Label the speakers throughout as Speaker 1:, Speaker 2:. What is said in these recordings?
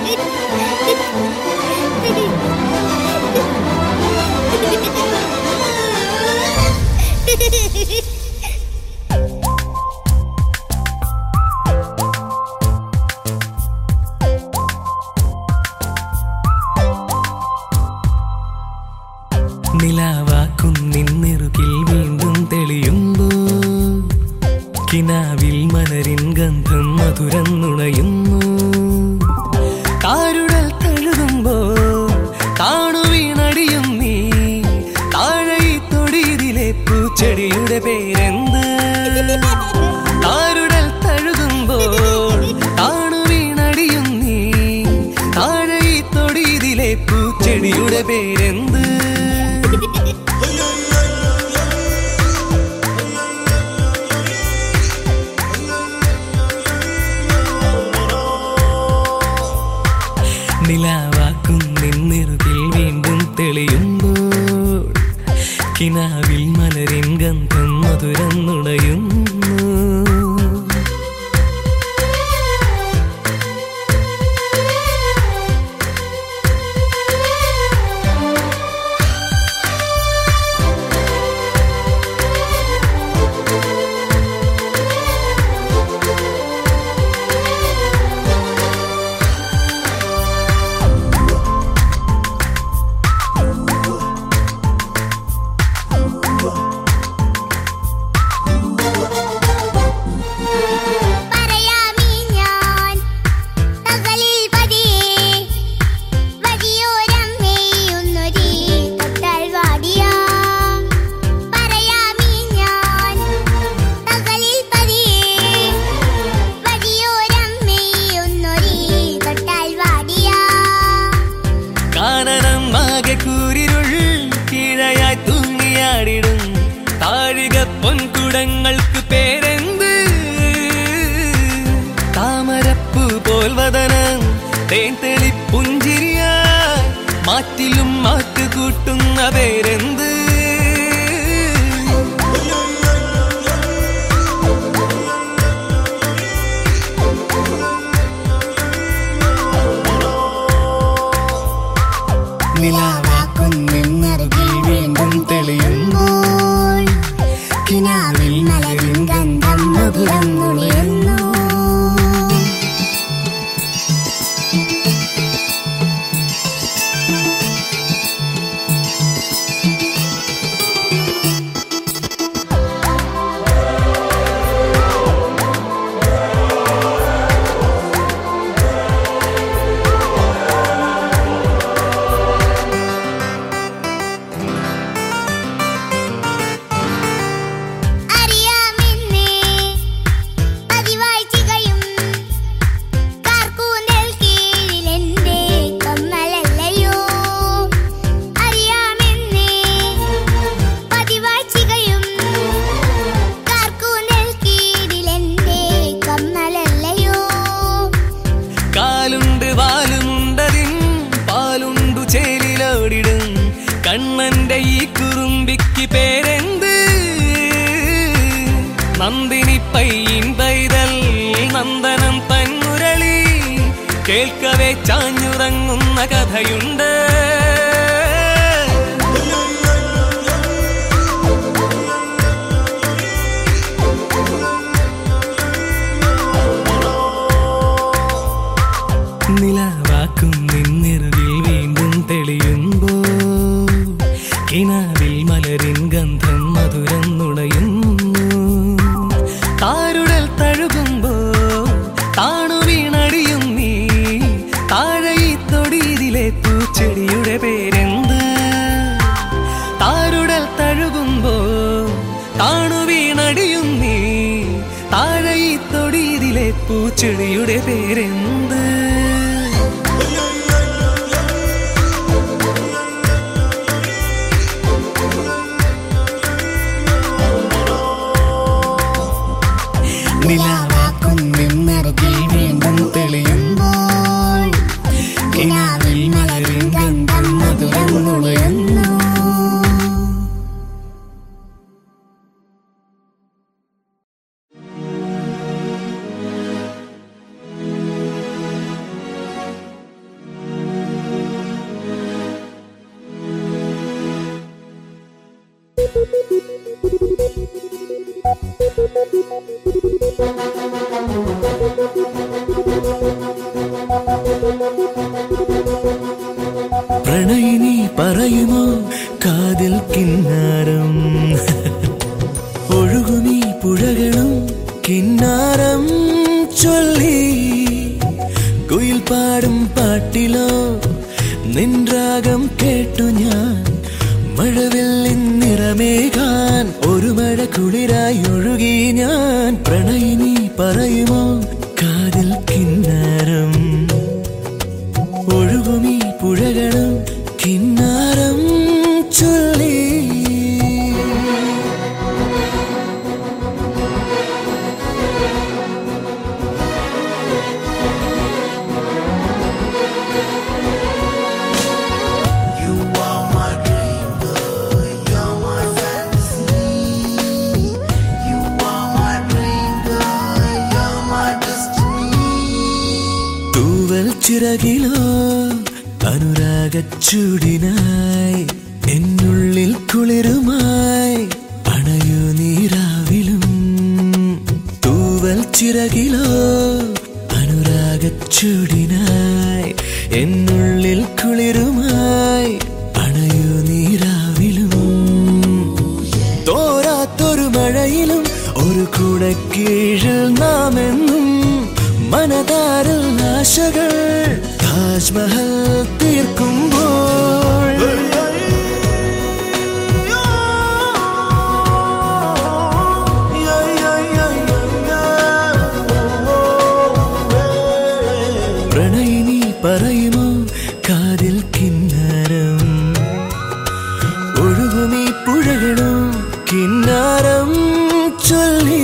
Speaker 1: നിലാവാക്കും നിന്നിറുകിൽ വീണ്ടും തെളിയുമ്പോ കിനാവിൽ മലരിൻ ഗന്ധം മധുരം നുണയുന്നു കാരുടൽ തഴുകുമ്പോ താണു വീണടിയും നീ താഴെ ഈ തൊടിയിലെ പൂച്ചെടിയുടെ പേരെന്ത് താരുടൽ തഴുകുമ്പോൾ താണു വീണടിയും നീ താഴെ ഈ തൊടിയിലെ പൂച്ചെടിയുടെ പേരെന്ത് നിലാവാക്കും നിന്നിറുകിൽ വീണ്ടും തെളിയുമ്പോൾ കിനാവിൽ മലരിൻ ഗന്ധം മധുരം നുണയുന്നു
Speaker 2: പറയാമീ ഞാൻ പകലിൽ പതിയെ വഴിയോരം മേയുന്നൊരീ തൊട്ടാൽ വാടിയാ പറയാമീ ഞാൻ പകലിൽ പതിയെ വഴിയോരം മേയുന്നൊരീ തൊട്ടാൽ വാടിയാ
Speaker 1: കാനനം ആകെ കൂരിരുൾ കീഴയായി തൂങ്ങിയാടിടും താഴിക പൊൻകുടങ്ങൾക്ക് പേരെന്ത് താമരപ്പൂ പോൽ വദനം തേൻ തെളി പുഞ്ചിരിയായി മാറ്റിലും മാറ്റു കൂട്ടുന്ന പേരെന്ത് നിലാവാക്കും നിന്നറുകിൽ വീണ്ടും തെളിയുമ്പോൾ കിനാവിൽ മലരും ഗന്ധം മധുരം നുളിയുന്നു
Speaker 2: അറിയാമെന്നേ പതിവായി ചികയും കാർക്കൂന്തൽ കീഴിലെന്റെ കമ്മലല്ലയോ അറിയാമെന്നേ പതിവായി ചികയും കാർക്കൂന്തൽ കീഴിലെന്റെ കമ്മലല്ലയോ
Speaker 1: കാലുണ്ട് വാലുമുണ്ടതിൻ പാലുണ്ടു ചേലിലോടിടും കണ്ണന്റെ ഈ കുറുമ്പിക്ക് പേരെന്ത് നന്ദിനി പയ്യൻ പൈതൽ നന്ദനം തന്മുരളി കേൾക്കവേ ചാഞ്ഞുറങ്ങുന്ന കഥയുണ്ട് നിലാവാക്കും നിന്നിറുകിൽ വീണ്ടും തെളിയുമ്പോൾ കിനാവിൽ മലരിൻ ഗന്ധം മധുരം നുണയുന്നു താരുടൽ തഴുകുമ്പോ താണു വീണടിയും നീ താഴെ ഈ തൊടിയിലെ പൂച്ചെടിയുടെ പേരെന്ത് താരുടൽ തഴുകുമ്പോ താണു വീണടിയും നീ താഴെ ഈ തൊടിയിലെ പൂച്ചെടിയുടെ പേരെന്ത് നിലാവാക്കും നിന്നറുകിൽ വീണ്ടും തെളിയുമ്പോൾ കിനാവിൽ മലരിൻ ഗന്ധം മധുരം നുളയുന്നു പ്രണയിനി പറയുമോ കാതിൽ കിന്നാരം ഒഴുകുമീ പുഴകളും കിന്നാരം ചൊല്ലി കുയിൽ പാടും പാട്ടിലോ നിൻരാഗം കേട്ടു ഞാൻ മഴവില്ലിൻ നിറമേകാൻ ഒരു മഴ കുളിരായി ഒഴുകി ഞാൻ പ്രണയിനി പറയുമോ കാതിൽ കിന്നാരം ഒഴുകുമീ പുഴകളും കിന്നാരം ചൊല്ലി തൂവൽ ചിറകിലോ അനുരാഗച്ചൂടിനായി എന്നുള്ളിൽ കുളിരുമായി അണയു നീരാവിലും തൂവൽ ചിറകിലോ അനുരാഗച്ചൂടിനായി എന്നുള്ളിൽ കുളിരുമായി അണയു നീരാവിലും തോരാത്തൊരു മഴയിലും ഒരു കുടക്കീഴിൽ നാം എന്നും മനതാരിൽ ആശകൾ താജ്മഹൽ തീർക്കുമ്പോൾ പ്രണയിനി പറയുമോ കാതിൽ കിന്നാരം ഒഴുകുമീ പുഴകളും കിന്നാരം ചൊല്ലി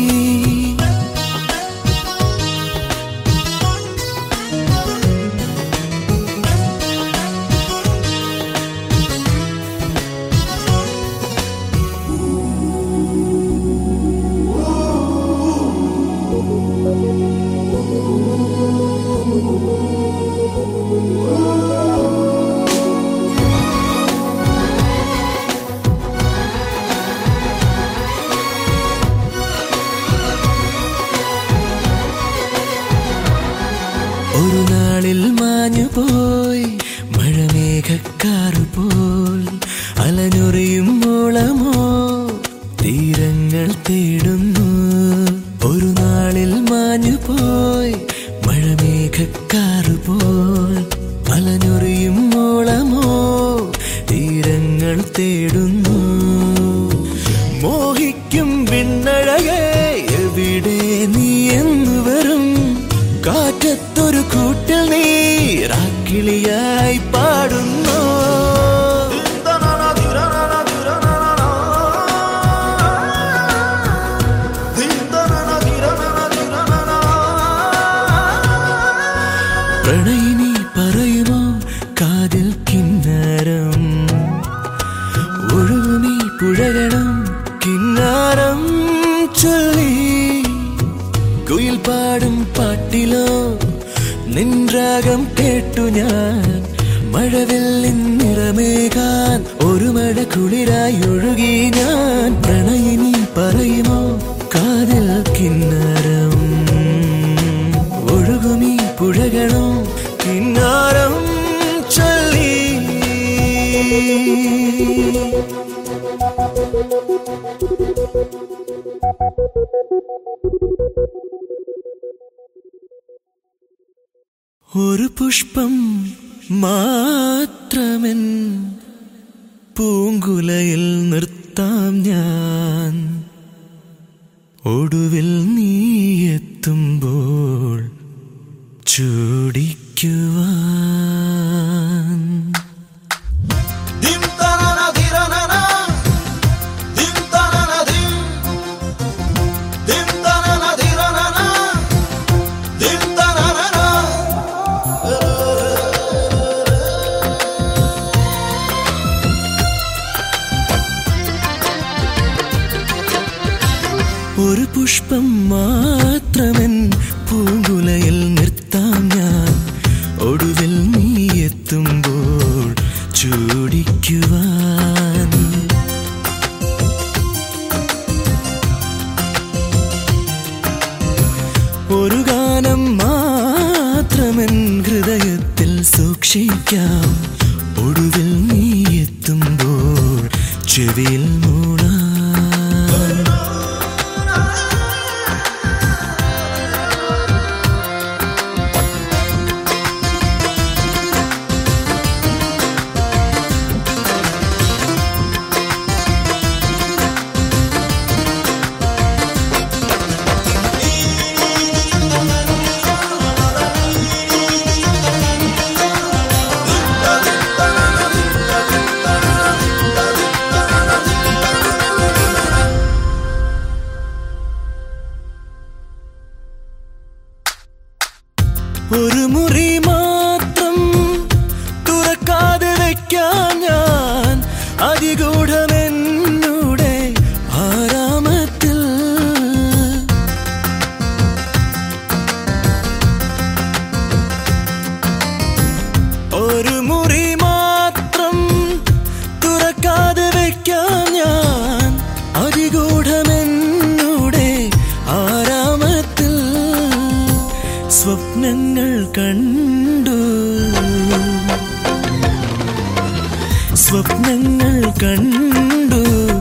Speaker 1: ഒരു നാളിൽ മാഞ്ഞു പോയി മഴമേഘക്കാറു പോൽ അലനുറിയും മോളമോ തീരങ്ങൾ തേടുന്നു ഒരു നാളിൽ മാഞ്ഞു പോയി മഴമേഘക്കാറു പോൽ അലനുറിയും മോളമോ തീരങ്ങൾ തേടുന്നു മോഹിക്കും പിന്നഴകെ എവിടെ നീ എന്ന് വരും കാറ്റത്തൊരു കൂട്ടിൽ നീ രാക്കിളിയായി പാടുന്നു പ്രണയിനി പറയുമോ കാതിൽ കിന്നാരം ഒഴുകുമീ പുഴകളും കിന്നാരം ചൊല്ലി കുയിൽ പാടും പാട്ടിലോ നിൻരാഗം കേട്ടു ഞാൻ മഴവില്ലിൻ നിറമേകാൻ ഒരു മഴ കുളിരായി ഒഴുകി ഞാൻ പ്രണയിനി പറയുമോ കാതിൽ കിന്നാരം ഒഴുകുമീ പുഴകളും കിന്നാരം ചൊല്ലി ഒരു പുഷ്പം മാത്രമെൻ പൂങ്കുലയിൽ നിർത്താം ഞാൻ ഒടുവിൽ നീ എത്തുമ്പോൾ ചൂടിക്കുവാൻ
Speaker 3: dim tanana diranana dim tanana dim dim tanana diranana dim tanana
Speaker 1: ഒരു പുഷ്പം മാത്രമെൻ പൂങ്കുലയിൽ നിർത്താം ഞാൻ ഒടുവിൽ നീ എത്തുമ്പോൾ ചൂടിക്കുവാൻ സൂക്ഷിക്കാം ഒടുവിൽ നീ എത്തുമ്പോൾ ചെവിയിൽ മൂളാം ഒരു മുറി മാത്രം തുറക്കാതെ വയ്ക്കാൻ ഞാൻ അതിഗൂഢമെന്നൂടെ ആരാമത്തിൽ ഒരു മുറി മാത്രം തുറക്കാതെ വയ്ക്കാൻ ഞാൻ അതിഗൂഢമെന്നൂടെ ആരാമത്തിൽ സ്വപ്നങ്ങൾ കണ്ടു സ്വപ്നങ്ങൾ കണ്ടു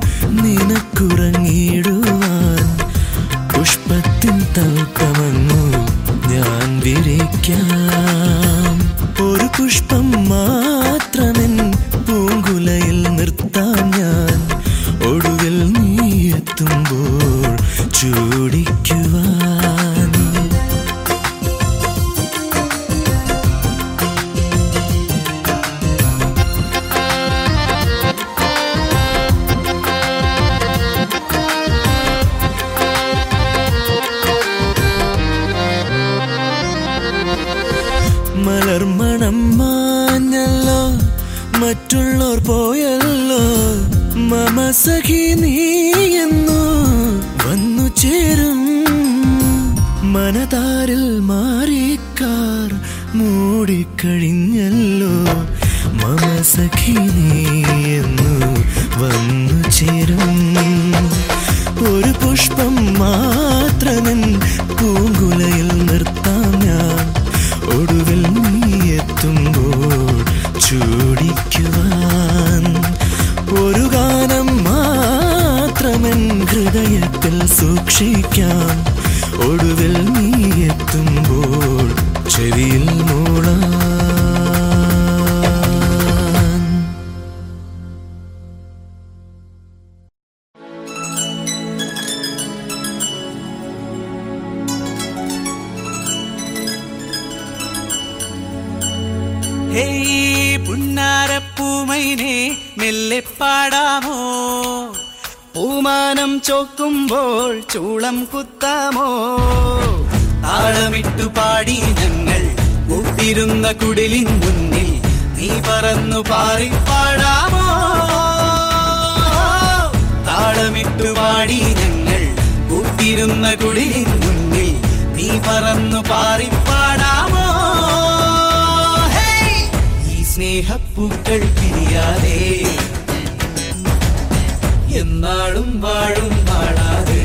Speaker 1: നിനക്കുറങ്ങിടുവാൻ പുഷ്പത്തിൻ തൽക്കമങ്ങു ഞാൻ വിരിക്കാം ഒരു പുഷ്പം മാത്രമെൻ പൂങ്കുലയിൽ നിർത്താൻ ഞാൻ ഒടുവിൽ നീ എത്തുമ്പോൾ ചൂടിക്കുവാൻ മലർമണം മാഞ്ഞല്ലോ മറ്റുള്ളോർ പോയല്ലോ മമ സഖി നീ എന്നു വന്നു ചേരും മനതാരിൽ മാറിക്കാർ മൂടിക്കഴിഞ്ഞല്ലോ മമ സഖി നീ എന്നു വന്നു ചേരും ഒരു പുഷ്പം മാത്രമൻ പൂങ്കുലയിൽ നിർത്താം ഞാൻ ഒടുവിൽ നീ എത്തുമ്പോൾ ചൂടിക്കുവാൻ ഒരു ഗാനം മാത്രമൻ ഹൃദയത്തിൽ സൂക്ഷിക്കാം ഒടുവിൽ നീ എത്തുമ്പോൾ ചെവിയിൽ മൂളാൻ
Speaker 4: ഹേയ് പുന്നാരപ്പൂമൈനെ മെല്ലെ പാടാമോ പൂമാനം ചോക്കുമ്പോൾ ചൂളം കുത്താമോ താളമിട്ടു പാടി ഞങ്ങൾ കൂട്ടിരുന്ന കുടിലിൻ മുന്നിൽ നീ പറന്നു പാറി പാടാമോ താളമിട്ടു പാടി ഞങ്ങൾ കൂട്ടിരുന്ന കുടിലിൻ മുന്നിൽ നീ പറന്നു പാറി പാടാമോ ഹേയ്! ഈ സ്നേഹപ്പൂക്കൾ പിരിയാതെ എന്നാളും വാഴും പാടാതെ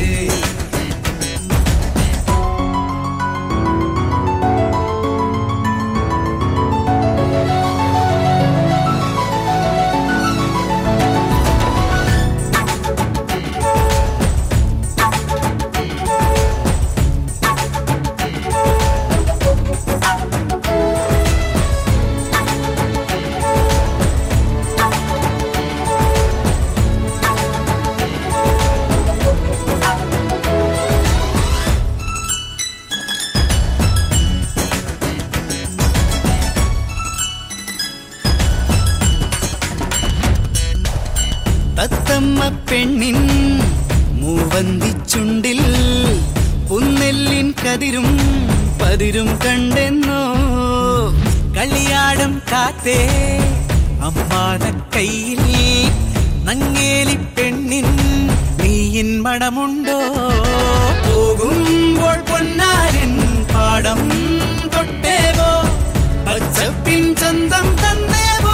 Speaker 4: തത്തമ്മ പെണ്ണിൻ മൂവന്തിച്ചുണ്ടിൽ പുന്നെല്ലിൻ കതിരും പതിരും കണ്ടെന്നോ കളിയാടും കാത്തേ അമ്മാന കയ്യിൽ നങ്ങേലി പെണ്ണിൻ നീയിൻ മണമുണ്ടോ പോകുമ്പോൾ പൊന്നാരൻ പാടം തൊട്ടേവോ പച്ചപ്പിൻ ചന്തം തന്നേവോ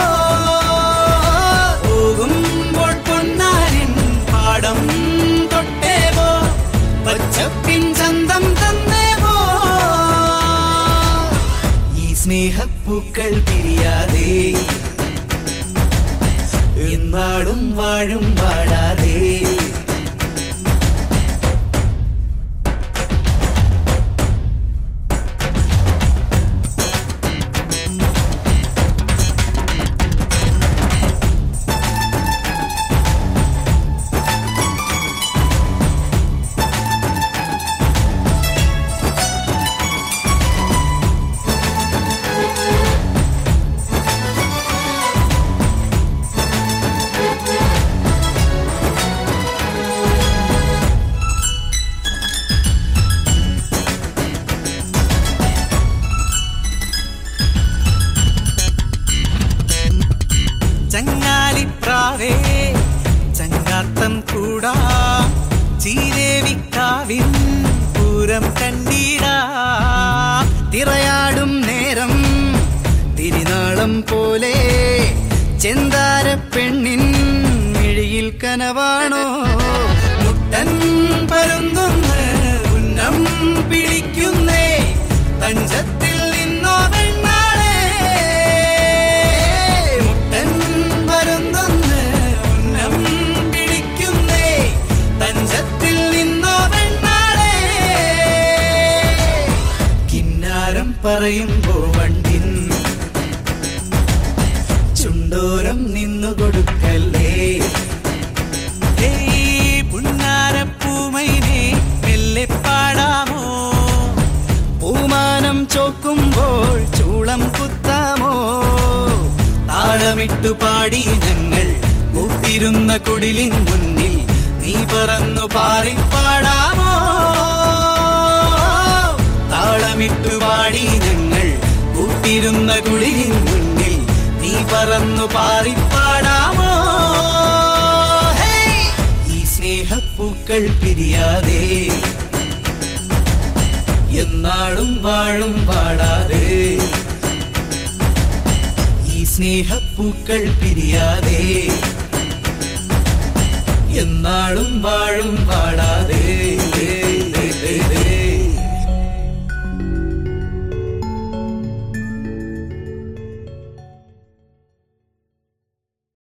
Speaker 4: പോകുമ്പോൾ പൊന്നാരൻ പാടം തൊട്ടേവോ പച്ചപ്പിൻ ചന്തം തന്നേവോ ഈ സ്നേഹപ്പൂക്കൾ പൂക്കൾ പിരിയാതെ എന്നാളും വാഴും വാഴാതെ ചങ്ങാലിപ്രാവേ ചങ്ങാത്തം കൂടാ ചീരേവിക്കാവിൻ പൂരം കണ്ടീടാ തിറയാടും നേരം തിരുനാളം പോലെ ചെന്താര പെണ്ണിൻ മിഴിയിൽ കനവാണോ മുട്ടൻ പരുന്തുന്ന് ഉന്നം പിടിക്കുന്നേ തഞ്ചത്തിൽ നിന്നോ പെണ്ണാളെ മുട്ടൻ പരുന്തുന്ന് ഉന്നം പിടിക്കുന്നേ തഞ്ചത്തിൽ നിന്നോ പെണ്ണാളെ കിന്നാരം പറയുമ്പോ വണ്ടിൻ ചുണ്ടോരം നിന്നു കൊടുക്കല്ലേ ഏയ് പുന്നാരപ്പൂമൈനെ മെല്ലെ പാടാമോ പൂമാനം ചോക്കുമ്പോൾ ചൂളം കുത്താമോ താളമിട്ടു പാടി ഞങ്ങൾ കൂട്ടിരുന്ന കുടിലിൻ മുന്നിൽ നീ പറന്നു പാറി പാടാമോ താളമിട്ടു പാടി ഞങ്ങൾ കൂട്ടിരുന്ന കുടിലിൻ മുന്നിൽ നീ പറന്നു പാറി പാടാമോ ഹേയ്! ഈ സ്നേഹപ്പൂക്കൾ പിരിയാതെ എന്നാളും വാഴും പാടാതെ ഈ സ്നേഹപ്പൂക്കൾ പിരിയാതെ എന്നാളും വാഴും പാടാതെ